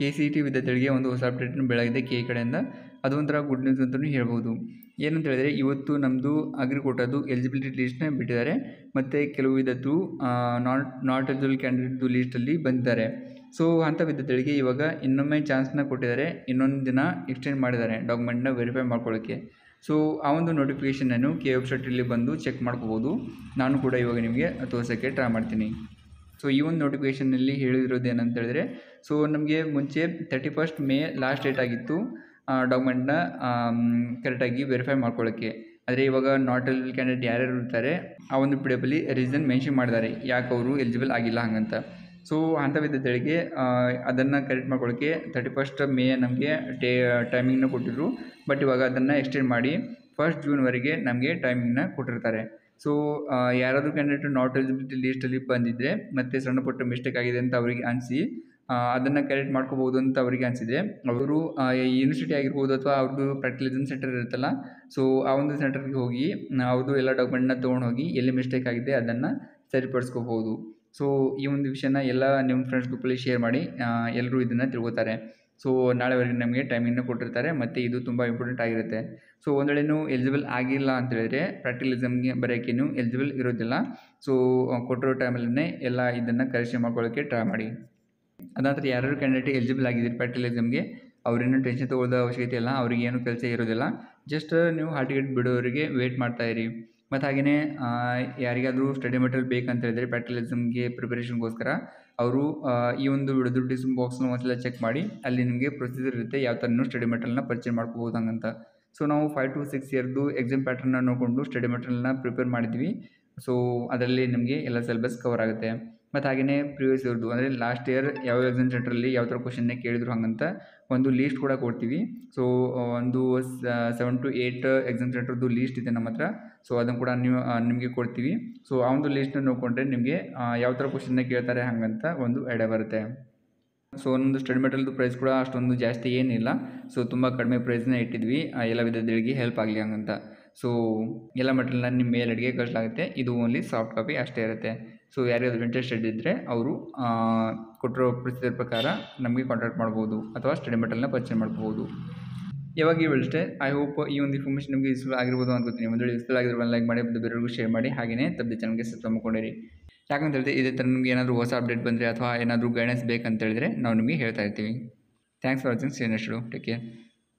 K C T ವಿದ್ಯಾರ್ಥಿಗಳಿಗೆ ಒಂದು ಹೊಸ ಅಪ್ಡೇಟ್ನ ಬೆಳಗಿದೆ ಕೆ ಇ ಕಡೆಯಿಂದ ಅದು ಒಂಥರ ಗುಡ್ ನ್ಯೂಸ್ ಅಂತಲೂ ಹೇಳ್ಬೋದು ಏನಂತ ಹೇಳಿದರೆ ಇವತ್ತು ನಮ್ಮದು ಅಗ್ರಿಕೋಟದು ಎಲಿಜಿಬಿಲಿಟಿ ಲೀಸ್ಟ್ನ ಬಿಟ್ಟಿದ್ದಾರೆ ಮತ್ತು ಕೆಲವು ವಿಧದ್ದು ನಾಟ್ ನಾಟ್ ಎಲಿಜಿಬಲ್ ಕ್ಯಾಂಡಿಡೇಟ್ದು ಲೀಸ್ಟಲ್ಲಿ ಬಂದಿದ್ದಾರೆ ಸೊ ಅಂಥ ವಿದ್ಯಾರ್ಥಿಗಳಿಗೆ ಇವಾಗ ಇನ್ನೊಮ್ಮೆ ಚಾನ್ಸ್ನ ಕೊಟ್ಟಿದ್ದಾರೆ ಇನ್ನೊಂದು ದಿನ ಎಕ್ಸ್ಟೆಂಡ್ ಮಾಡಿದ್ದಾರೆ ಡಾಕ್ಯುಮೆಂಟ್ನ ವೆರಿಫೈ ಮಾಡ್ಕೊಳ್ಳೋಕ್ಕೆ ಸೊ ಆ ಒಂದು ನೋಟಿಫಿಕೇಷನನ್ನು ಕೆ ವೆಬ್ಸೈಟಲ್ಲಿ ಬಂದು ಚೆಕ್ ಮಾಡ್ಕೋಬೋದು ನಾನು ಕೂಡ ಇವಾಗ ನಿಮಗೆ ತೋರ್ಸೋಕ್ಕೆ ಟ್ರೈ ಮಾಡ್ತೀನಿ ಸೊ ಈ ಒಂದು ನೋಟಿಫಿಕೇಷನಲ್ಲಿ ಹೇಳಿರೋದು ಏನಂತ ಹೇಳಿದ್ರೆ ಸೊ ನಮಗೆ ಮುಂಚೆ thirty first May last date ಆಗಿತ್ತು ಡಾಕ್ಯುಮೆಂಟ್ನ ಕರೆಕ್ಟಾಗಿ ವೆರಿಫೈ ಮಾಡ್ಕೊಳ್ಳೋಕ್ಕೆ ಆದರೆ ಇವಾಗ ನಾಟ್ ಎಲಿಜಿಬಲ್ ಕ್ಯಾಂಡಿಡೇಟ್ ಯಾರ್ಯಾರು ಇರ್ತಾರೆ ಆ ಒಂದು ಪಿ ಡಿ ಎಫಲ್ಲಿ ರೀಸನ್ ಮೆನ್ಷನ್ ಮಾಡಿದ್ದಾರೆ ಯಾಕೆ ಅವರು ಎಲಿಜಿಬಲ್ ಆಗಿಲ್ಲ ಹಂಗಂತ ಸೊ ಅಂಥ ವಿದ್ಯಾರ್ಥಿಗಳಿಗೆ ಅದನ್ನು ಕರೆಕ್ಟ್ ಮಾಡ್ಕೊಳ್ಳೋಕ್ಕೆ ತರ್ಟಿ ಫಸ್ಟ್ ಮೇ ನಮಗೆ ಡೇ ಟೈಮಿಂಗ್ನ ಕೊಟ್ಟಿದ್ರು ಬಟ್ ಇವಾಗ ಅದನ್ನು ಎಕ್ಸ್ಟೆಂಡ್ ಮಾಡಿ ಫಸ್ಟ್ ಜೂನ್ವರೆಗೆ ನಮಗೆ ಟೈಮಿಂಗ್ನ ಕೊಟ್ಟಿರ್ತಾರೆ ಸೊ ಯಾರಾದರೂ ಕ್ಯಾಂಡಿಡೇಟ್ ನಾಟ್ ಎಲಿಜಿಬಿಲಿಟಿ ಲೀಸ್ಟಲ್ಲಿ ಬಂದಿದ್ದರೆ ಮತ್ತು ಸಣ್ಣ ಪುಟ್ಟ ಮಿಸ್ಟೇಕ್ ಆಗಿದೆ ಅಂತ ಅವರಿಗೆ ಅನಿಸಿ ಅದನ್ನು ಕರೆಕ್ಟ್ ಮಾಡ್ಕೋಬೋದು ಅಂತ ಅವರಿಗೆ ಅನಿಸಿದೆ ಅವರು ಯೂನಿವರ್ಸಿಟಿ ಆಗಿರ್ಬೋದು ಅಥವಾ ಅವ್ರದ್ದು ಪ್ರಾಕ್ಟಿಲಿಸಮ್ ಸೆಂಟರ್ ಇರುತ್ತಲ್ಲ ಸೊ ಆ ಒಂದು ಸೆಂಟರ್ಗೆ ಹೋಗಿ ಅವ್ರದ್ದು ಎಲ್ಲ ಡಾಕ್ಯುಮೆಂಟ್ನ ತೊಗೊಂಡು ಹೋಗಿ ಎಲ್ಲಿ ಮಿಸ್ಟೇಕ್ ಆಗಿದೆ ಅದನ್ನು ಸರಿಪಡಿಸ್ಕೋಬೋದು ಸೊ ಈ ಒಂದು ವಿಷಯನ ಎಲ್ಲ ನಿಮ್ಮ ಫ್ರೆಂಡ್ಸ್ ಗ್ರೂಪಲ್ಲಿ ಶೇರ್ ಮಾಡಿ ಎಲ್ಲರೂ ಇದನ್ನು ತಿಳ್ಕೊತಾರೆ ಸೊ ನಾಳೆವರೆಗೆ ನಮಗೆ ಟೈಮಿಂಗ್ನ ಕೊಟ್ಟಿರ್ತಾರೆ ಮತ್ತು ಇದು ತುಂಬ ಇಂಪಾರ್ಟೆಂಟ್ ಆಗಿರುತ್ತೆ ಸೊ ಒಂದು ವೇಳೆ ನೀವು ಎಲಿಜಿಬಲ್ ಆಗಿಲ್ಲ ಅಂತ ಹೇಳಿದ್ರೆ ಪ್ರಾಕ್ಟಿಲಿಸಮ್ಗೆ ಬರೋಕ್ಕೆ ನೀವು ಎಲಿಜಿಬಲ್ ಇರೋದಿಲ್ಲ ಸೊ ಕೊಟ್ಟಿರೋ ಟೈಮಲ್ಲೇ ಎಲ್ಲ ಇದನ್ನು ಕರೆಕ್ಷನ್ ಮಾಡ್ಕೊಳ್ಳೋಕ್ಕೆ ಟ್ರೈ ಮಾಡಿ ಅದಾದ್ರೆ ಯಾರ್ಯಾರು ಕ್ಯಾಂಡಿಡೇಟ್ ಎಲಿಜಿಬಲ್ ಆಗಿದ್ದೀರಿ ಪ್ರಾಕ್ಟಿಲಿಸಮ್ಗೆ ಅವ್ರೇನು ಟೆನ್ಷನ್ ತೊಗೊಳ್ಳೋದ ಅವಶ್ಯಕತೆ ಇಲ್ಲ ಅವ್ರಿಗೆ ಏನು ಕೆಲಸ ಇರೋದಿಲ್ಲ ಜಸ್ಟ್ ನೀವು ಹಾಲ್ ಟಿಕೆಟ್ ಬಿಡೋರಿಗೆ ವೇಟ್ ಮಾಡ್ತಾ ಇರಿ ಮತ್ತು ಹಾಗೆಯೇ ಯಾರಿಗಾದರೂ ಸ್ಟಡಿ ಮೆಟೀರಿಯಲ್ ಬೇಕಂತ ಹೇಳಿದರೆ ಪ್ರಾಕ್ಟಿಲಿಸಮ್ಗೆ ಪ್ರಿಪರೇಷನ್ಗೋಸ್ಕರ ಅವರು ಈ ಒಂದು ವಿಡಿಯೋದು ಡಿಸ್ಕ್ರಿಪ್ಷನ್ ಬಾಕ್ಸ್ನ ಒಂದ್ಸಲ ಚೆಕ್ ಮಾಡಿ ಅಲ್ಲಿ ನಿಮಗೆ ಪ್ರೊಸೀಜರ್ ಇರುತ್ತೆ ಯಾವ ಥರ ನೀವು ಸ್ಟಡಿ ಮೆಟೀರಿಯಲ್ನ ಪರ್ಚೇಸ್ ಮಾಡ್ಕೋಬೋದು ಹಂಗಂತ ಸೊ ನಾವು ಫೈವ್ ಟು ಸಿಕ್ಸ್ ಇಯರ್ದು ಎಕ್ಸಾಮ್ ಪ್ಯಾಟರ್ನ ನೋಡಿಕೊಂಡು ಸ್ಟಡಿ ಮೆಟೀರಿಯಲ್ನ ಪ್ರಿಪೇರ್ ಮಾಡಿದ್ವಿ ಸೊ ಅದರಲ್ಲಿ ನಿಮಗೆ ಎಲ್ಲ ಸಿಲೆಬಸ್ ಕವರ್ ಆಗುತ್ತೆ ಮತ್ತು ಹಾಗೆಯೇ ಪ್ರಿವಿಯಸ್ ಇಯರ್ದು ಅಂದರೆ ಲಾಸ್ಟ್ ಇಯರ್ ಯಾವ ಎಕ್ಸಾಮ್ ಸೆಂಟ್ರಲ್ಲಿ ಯಾವ ಥರ ಕ್ವಶನ್ನೇ ಕೇಳಿದ್ರು ಹಂಗಂತ ಒಂದು ಲೀಸ್ಟ್ ಕೂಡ ಕೊಡ್ತೀವಿ ಸೊ ಒಂದು ಸೆವೆನ್ ಟು ಏಯ್ಟ್ ಎಕ್ಸಾಮ್ ಸೆಂಟ್ರದ್ದು ಲೀಸ್ಟ್ ಇದೆ ನಮ್ಮ ಹತ್ರ ಸೊ ಅದನ್ನು ಕೂಡ ನೀವು ನಿಮಗೆ ಕೊಡ್ತೀವಿ ಸೊ ಆ ಒಂದು ಲೀಸ್ಟ್ನ ನೋಡಿಕೊಂಡ್ರೆ ನಿಮಗೆ ಯಾವ ಥರ ಕ್ವಶನ್ನ ಕೇಳ್ತಾರೆ ಹಾಗಂತ ಒಂದು ಐಡಿಯಾ ಬರುತ್ತೆ ಸೊ ಒಂದೊಂದು ಸ್ಟಡಿ ಮೆಟೀರಿಯಲ್ದು ಪ್ರೈಸ್ ಕೂಡ ಅಷ್ಟೊಂದು ಜಾಸ್ತಿ ಏನಿಲ್ಲ ಸೊ ತುಂಬ ಕಡಿಮೆ ಪ್ರೈಸ್ನ ಇಟ್ಟಿದ್ವಿ ಎಲ್ಲ ವಿದ್ಯಾರ್ಥಿಗಳಿಗೆ ಹೆಲ್ಪ್ ಆಗಲಿ ಹಂಗಂತ ಸೊ ಎಲ್ಲ ಮೆಟೀರಿಯಲ್ನ ನಿಮ್ಮ ಮೇಲ್ ಅಡಿಗೆ ಕಳಿಸಲಾಗುತ್ತೆ ಇದು ಓನ್ಲಿ ಸಾಫ್ಟ್ ಕಾಪಿ ಅಷ್ಟೇ ಇರುತ್ತೆ ಸೊ ಯಾರಿಗಾದ್ರೂ ಇಂಟ್ರೆಸ್ಟೆಡ್ ಇದ್ದರೆ ಅವರು ಕೊಟ್ಟಿರೋ ಪ್ರೊಸೀಜರ್ ಪ್ರಕಾರ ನಮಗೆ ಕಾಂಟ್ಯಾಕ್ಟ್ ಮಾಡ್ಬೋದು ಅಥವಾ ಸ್ಟಡಿ ಮೆಟೀರಿಯಲ್ನ ಪರ್ಚೇಸ್ ಮಾಡ್ಕೋಬೋದು ಯಾವಾಗ ಈ ಅಷ್ಟೇ ಐ ಹೋಪ್ ಈ ಒಂದು ಇನ್ಫಾರ್ಮೇಷನ್ ನಿಮಗೆ ಯೂಸ್ಫುಲ್ ಆಗಿರ್ಬೋದು ಅನ್ಕೋತೀನಿ ಒಂದು ವೇಳೆ ಯೂಸ್ಫುಲ್ ಆಗಿರೋ ಲೈಕ್ ಮಾಡಿ ಮತ್ತು ಬೇರೆಯವ್ರಿಗೂ ಶೇರ್ ಮಾಡಿ ಹಾಗೆಯೇ ತಪ್ಪದೆ ಚಾನಲ್ಗೆ ಸಬ್ಸ್ಕ್ರೈಬ್ ಮಾಡ್ಕೊಂಡಿರಿ ಯಾಕಂತ ಹೇಳಿದ್ರೆ ಇದೇ ಥರ ನಿಮಗೆ ಏನಾದರೂ ಹೊಸ ಅಪ್ಡೇಟ್ ಬಂದರೆ ಅಥವಾ ಏನಾದರೂ ಗೈಡೆನ್ಸ್ ಬೇಕಂತ ಹೇಳಿದ್ರೆ ನಾವು ನಿಮಗೆ ಹೇಳ್ತಾ ಇರ್ತೀವಿ thanks for watching see next take care